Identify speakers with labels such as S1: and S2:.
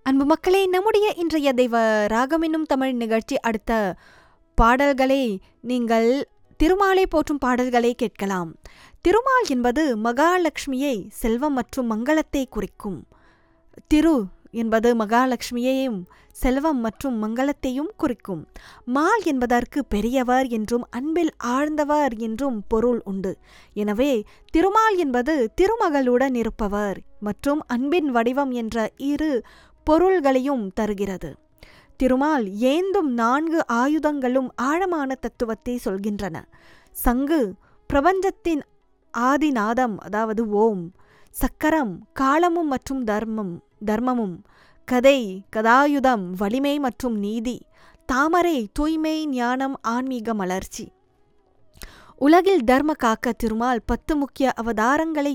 S1: அன்பு மக்களே நம்முடைய இன்றைய தெய்வ ராகம் என்னும் தமிழ் நிகழ்ச்சி அடுத்த பாடல்களை நீங்கள் திருமாலை போற்றும் பாடல்களை கேட்கலாம் திருமால் என்பது மகாலட்சுமியை செல்வம் மற்றும் மங்களத்தை குறிக்கும் திரு என்பது மகாலட்சுமியையும் செல்வம் மற்றும் மங்களத்தையும் குறிக்கும் மால் என்பதற்கு பெரியவர் என்றும் அன்பில் ஆழ்ந்தவர் என்றும் பொருள் உண்டு எனவே திருமால் என்பது திருமகளுடன் இருப்பவர் மற்றும் அன்பின் வடிவம் என்ற இரு பொருள்களையும் தருகிறது திருமால் ஏந்தும் நான்கு ஆயுதங்களும் ஆழமான தத்துவத்தை சொல்கின்றன சங்கு பிரபஞ்சத்தின் ஆதிநாதம் அதாவது ஓம் சக்கரம் காலமும் மற்றும் தர்மம் தர்மமும் கதை கதாயுதம் வலிமை மற்றும் நீதி தாமரை தூய்மை ஞானம் ஆன்மீக மலர்ச்சி உலகில் தர்ம காக்க திருமால் பத்து முக்கிய அவதாரங்களை